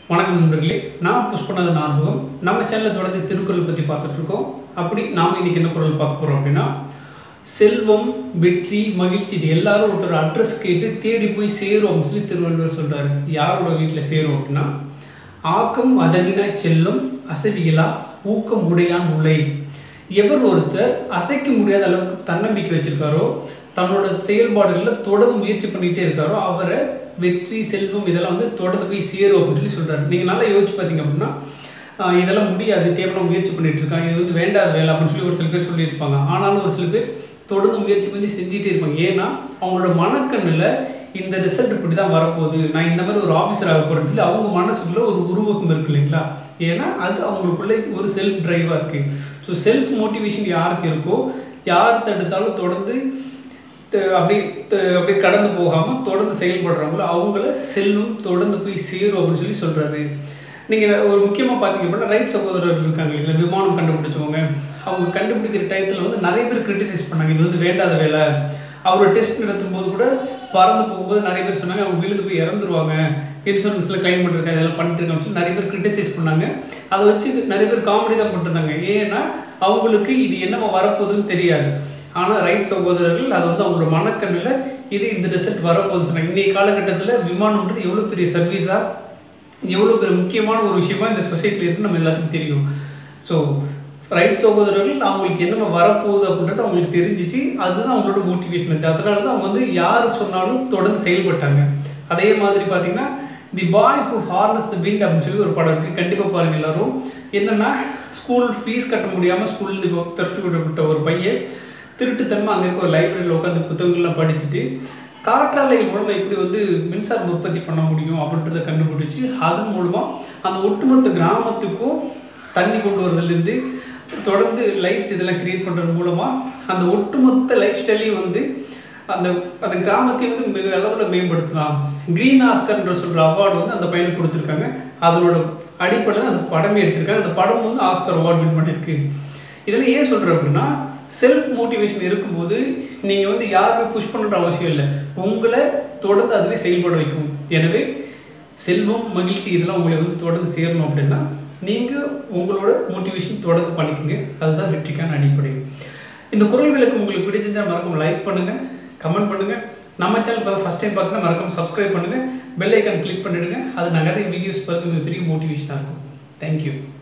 வணக்கம் நண்பர்களே நான் புஷ்பநாதன் ஆர்வம் நம்ம சேனலில் தொடர்ந்து திருக்குறள் பற்றி பார்த்துட்டு இருக்கோம் அப்படி நாம் இன்னைக்கு என்ன குறள் பார்க்க போகிறோம் அப்படின்னா செல்வம் வெற்றி மகிழ்ச்சி இது எல்லாரும் ஒருத்தர் அட்ரஸ் கேட்டு தேடி போய் சேரும் அப்படின்னு சொல்லி திருவள்ளுவர் சொல்றாரு யாரோட வீட்டில் சேரும் அப்படின்னா ஆக்கம் அதனின செல்லும் அசைவிகளா ஊக்கம் உடையான் உலை எவர் ஒருத்தர் அசைக்க முடியாத அளவுக்கு தன்னம்பிக்கை வச்சிருக்காரோ தன்னோட செயல்பாடுகளில் தொடர்ந்து முயற்சி பண்ணிகிட்டே இருக்காரோ அவரை வெற்றி செல்வம் இதெல்லாம் வந்து தொடர்ந்து போய் சேரும் அப்படின்னு சொல்லி சொல்கிறாரு நீங்கள் நல்லா யோசிச்சு பார்த்தீங்க அப்படின்னா ஆஹ் இதெல்லாம் முடியாது தேவையான முயற்சி பண்ணிட்டு இருக்காங்க இது வந்து வேண்டாத வேலை அப்படின்னு சொல்லி ஒரு சில பேர் சொல்லியிருப்பாங்க ஆனாலும் ஒரு சில பேர் தொடர்ந்து முயற்சி பண்ணி செஞ்சுட்டே இருப்பாங்க ஏன்னா அவங்களோட மனக்கண்ணில் இந்த ரிசல்ட் இப்படி தான் வரப்போகுது நான் இந்த மாதிரி ஒரு ஆஃபீஸர் ஆக போகிறேன்னு சொல்லி அவங்க மனசுக்குள்ள ஒரு உருவகம் இருக்கு இல்லைங்களா ஏன்னா அது அவங்களுக்குள்ள ஒரு செல்ஃப் டிரைவாக இருக்குது ஸோ செல்ஃப் மோட்டிவேஷன் யாருக்கு இருக்கோ யார் தடுத்தாலும் தொடர்ந்து த- அப்படி த- அப்படியே கடந்து போகாமல் தொடர்ந்து செயல்படுறவங்களோ அவங்கள செல்வம் தொடர்ந்து போய் சேரும் அப்படின்னு சொல்லி சொல்கிறாரு நீங்கள் ஒரு முக்கியமாக பார்த்தீங்க அப்படின்னா ரைட் சகோதரர்கள் இருக்காங்க இல்லைங்களா விமானம் கண்டுபிடிச்சவங்க அவங்க கண்டுபிடிக்கிற டயத்தில் வந்து நிறைய பேர் கிரிட்டிசைஸ் பண்ணாங்க இது வந்து வேண்டாத வேலை அவரோட டெஸ்ட் நடத்தும் போது கூட பறந்து போகும்போது நிறைய பேர் சொன்னாங்க அவங்க விழுந்து போய் இறந்துருவாங்க இன்சூரன்ஸில் கிளைம் பண்ணிருக்காங்க இதெல்லாம் பண்ணிட்டு இருக்காங்கன்னு சொல்லி நிறைய பேர் கிரிட்டிசைஸ் பண்ணாங்க அதை வச்சு நிறைய பேர் காமெடி தான் பண்ணிருந்தாங்க ஏன்னா அவங்களுக்கு இது என்னவா வரப்போகுதுன்னு தெரியாது ஆனால் ரைட் சகோதரர்கள் அது வந்து அவங்களோட மனக்கண்ணில் இது இந்த ரிசல்ட் வரப்போகுதுன்னு சொன்னாங்க இன்றைய காலகட்டத்தில் விமானம்ன்றது எவ்வளோ பெரிய சர்வீஸாக எவ்வளோ பெரிய முக்கியமான ஒரு விஷயமா இந்த சொசைட்டியில் இருக்கு நம்ம எல்லாத்துக்கும் தெரியும் ஸோ ரைட் சகோதரர்கள் அவங்களுக்கு என்னென்ன வரப்போகுது அப்படின்றது அவங்களுக்கு தெரிஞ்சிச்சு அதுதான் அவங்களோட மோட்டிவேஷன் ஆச்சு அதனால தான் அவங்க வந்து யார் சொன்னாலும் தொடர்ந்து செயல்பட்டாங்க அதே மாதிரி பார்த்தீங்கன்னா the boy who harness the wind அப்படின்னு சொல்லி ஒரு படம் இருக்குது கண்டிப்பாக பாருங்கள் எல்லாரும் என்னென்னா ஸ்கூல் ஃபீஸ் கட்ட முடியாமல் ஸ்கூல்லேருந்து இப்போ தப்பி விடப்பட்ட ஒரு பையன் திருட்டுத்தனமா அங்கே இருக்க ஒரு லைப்ரரியில் உட்காந்து புத்தகங்கள்லாம் படிச்சுட்டு காற்றாலைகள் மூலமாக எப்படி வந்து மின்சாரம் உற்பத்தி பண்ண முடியும் அப்படின்றத கண்டுபிடிச்சி அதன் மூலமாக அந்த ஒட்டுமொத்த கிராமத்துக்கும் தண்ணி கொண்டு வரதுலேருந்து தொடர்ந்து லைட்ஸ் இதெல்லாம் கிரியேட் பண்ணுறது மூலமாக அந்த ஒட்டுமொத்த லைஃப் ஸ்டைலையும் வந்து அந்த அந்த கிராமத்தையும் வந்து மிக அளவில் மேம்படுத்தலாம் க்ரீன் ஆஸ்கர்ன்ற சொல்கிற அவார்டு வந்து அந்த பையனுக்கு கொடுத்துருக்காங்க அதனோட அடிப்படையில் அந்த படமே எடுத்திருக்காங்க அந்த படம் வந்து ஆஸ்கர் அவார்டு வின் பண்ணியிருக்கு இதெல்லாம் ஏன் சொல்கிறேன் அப்படின்னா செல்ஃப் மோட்டிவேஷன் இருக்கும்போது நீங்கள் வந்து யாருமே புஷ் பண்ணுற அவசியம் இல்லை உங்களை தொடர்ந்து அதுவே செயல்பட வைக்கும் எனவே செல்வம் மகிழ்ச்சி இதெல்லாம் உங்களை வந்து தொடர்ந்து சேரணும் அப்படின்னா நீங்கள் உங்களோட மோட்டிவேஷன் தொடர்ந்து பண்ணிக்கோங்க அதுதான் வெற்றிக்கான அடிப்படை இந்த குரல் விளக்கு உங்களுக்கு பிடிச்சிருந்தா மறக்காம லைக் பண்ணுங்கள் கமெண்ட் பண்ணுங்கள் நம்ம சேனல் இப்போ ஃபஸ்ட் டைம் பார்க்கணும் மறக்காம சப்ஸ்கிரைப் பண்ணுங்கள் பெல் ஐக்கான் கிளிக் பண்ணிடுங்க அது நான் நிறைய வீடியோஸ் பார்த்து உங்களுக்கு பெரிய மோட்டிவேஷனாக இருக்கும் தேங்க்யூ